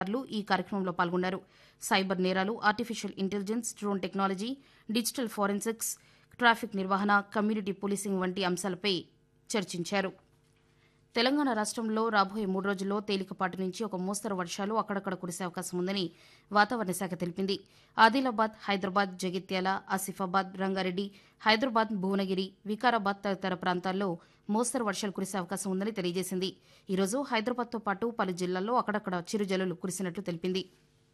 అధికారులు ఈ కార్యక్రమంలో పాల్గొన్నారు సైబర్ నేరాలు artificial intelligence drone technology digital forensics traffic నిర్వహణ కమ్యూనిటీ పోలీసింగ్ వంటి అంశాలపై చర్చించారు తెలంగాణ రాష్ట్రంలో రాబోయే మూడు రోజుల్లో తేలికపాటి నుంచి ఒక మోస్తరు వర్షాలు అక్కడక్కడ కురిసే అవకాశం ఉందని వాతావరణ శాఖ తెలిపింది ఆదిలాబాద్ హైదరాబాద్ జగిత్యాల ఆసిఫాబాద్ రంగారెడ్డి హైదరాబాద్ భువనగిరి వికారాబాద్ తదితర ప్రాంతాల్లో మోస్తరు వర్షాలు కురిసే అవకాశం ఉందని తెలియజేసింది ఈరోజు హైదరాబాద్తో పాటు పలు జిల్లాల్లో అక్కడక్కడ చిరుజల్లులు కురిసినట్లు తెలిపింది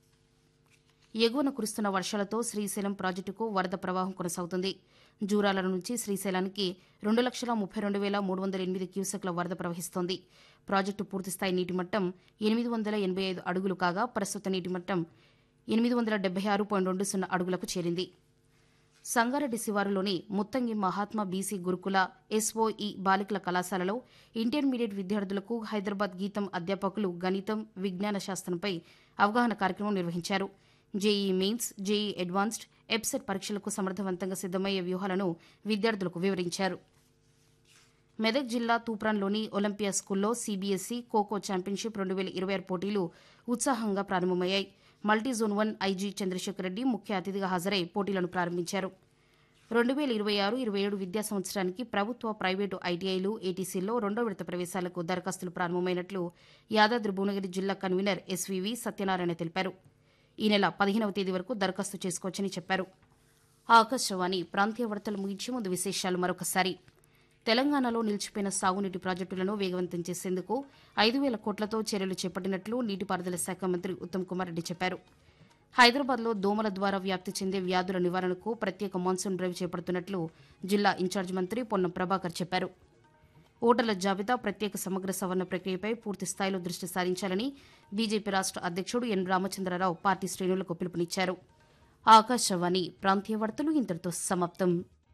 ఎగువన కురుస్తున్న వర్షాలతో శ్రీశైలం ప్రాజెక్టుకు వరద ప్రవాహం కొనసాగుతుంది జూరాల నుంచి శ్రీశైలానికి రెండు లక్షల ముప్పై రెండు వేల మూడు వందల ఎనిమిది క్యూసెక్ల వరద ప్రవహిస్తోంది ప్రాజెక్టు పూర్తిస్థాయి నీటి మట్టం ఎనిమిది వందల ఎనభై ఐదు అడుగులు కాగా ప్రస్తుత నీటి మట్టం ఎనిమిది వందల డెబ్బై ఆరు పాయింట్ రెండు సున్నా అడుగులకు చేరింది సంగారెడ్డి శివారులోని ముత్తంగి మహాత్మా బీసీ గురుకుల ఎస్ఓఈ బాలికల కళాశాలలో ఇంటర్మీడియట్ విద్యార్థులకు హైదరాబాద్ గీతం అధ్యాపకులు గణితం విజ్ఞాన శాస్త్రంపై అవగాహన కార్యక్రమం నిర్వహించారు JEE mains JEE advanced EAPCET పరీక్షలకు సమర్థవంతంగా సిద్దమయ్యే వ్యూహాలను విద్యార్థులకు వివరించారు మెదక్ జిల్లా తూప్రాన్లోని ఒలింపియా స్కూల్లో సీబీఎస్ఈ ఖోఖో ఛాంపియన్షిప్ రెండు వేల ఇరవై ఆరు పోటీలు ఉత్సాహంగా ప్రారంభమయ్యాయి multi zone one IG Chandrashekar Reddy ముఖ్య అతిథిగా హాజరై పోటీలను ప్రారంభించారు రెండు వేల ఇరవై ఆరు ఇరవై ఏడు విద్యా సంవత్సరానికి ప్రభుత్వ ప్రైవేటు ఐటీఐలు ఏటీసీల్లో రెండో విడత ప్రవేశాలకు దరఖాస్తులు ప్రారంభమైనట్లు యాదాద్రి భువనగిరి జిల్లా కన్వీనర్ ఎస్వీవి సత్యనారాయణ తెలిపారు ఈ నెల పదిహేనవ తేదీ వరకు దరఖాస్తు చేసుకోవచ్చని చెప్పారు ఆకాశవాణి ప్రాంతీయ వార్తలు ముగించే ముందు విశేషాలు మరొకసారి తెలంగాణలో నిలిచిపోయిన సాగునీటి ప్రాజెక్టులను వేగవంతం చేసేందుకు ఐదు వేల కోట్లతో చర్యలు చేపట్టినట్లు నీటిపారుదల శాఖ మంత్రి ఉత్తమ్ కుమార్ రెడ్డి చెప్పారు హైదరాబాద్లో దోమల ద్వారా వ్యాప్తి చెందే వ్యాధుల నివారణకు ప్రత్యేక మాన్సూన్ డ్రైవ్ చేపడుతున్నట్లు జిల్లా ఇన్ఛార్జ్ మంత్రి పొన్నం ప్రభాకర్ చెప్పారు ఓటర్ల జాబితా ప్రత్యేక సమగ్ర సవరణ ప్రక్రియపై పూర్తి స్థాయిలో దృష్టి సారించాలని బీజేపీ రాష్ట్ర అధ్యక్షుడు ఎన్ రామచంద్రరావు పార్టీ శ్రేణులకు పిలుపునిచ్చారు ఆకాశవాణి ప్రాంతీయ వార్తలు ఇంతటితో సమాప్తం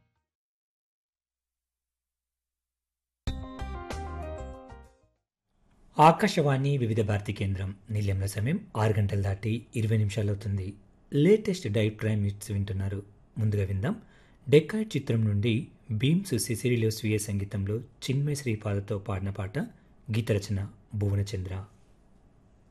ఆకాశవాణి వివిధ భారతి కేంద్రం నిలయంలో సమయం ఆరు గంటలు దాటి ఇరవై నిమిషాలు అవుతుంది లేటెస్ట్ డైట్ క్రైమ్ న్యూస్ వింటున్నారు ముందుగా విందాం డెక్కాయ్ చిత్రం నుండి భీమ్స్ సిసిరిలో స్వీయ సంగీతంలో చిన్మయ శ్రీపాదతో పాడిన పాట గీత రచన భువనచంద్ర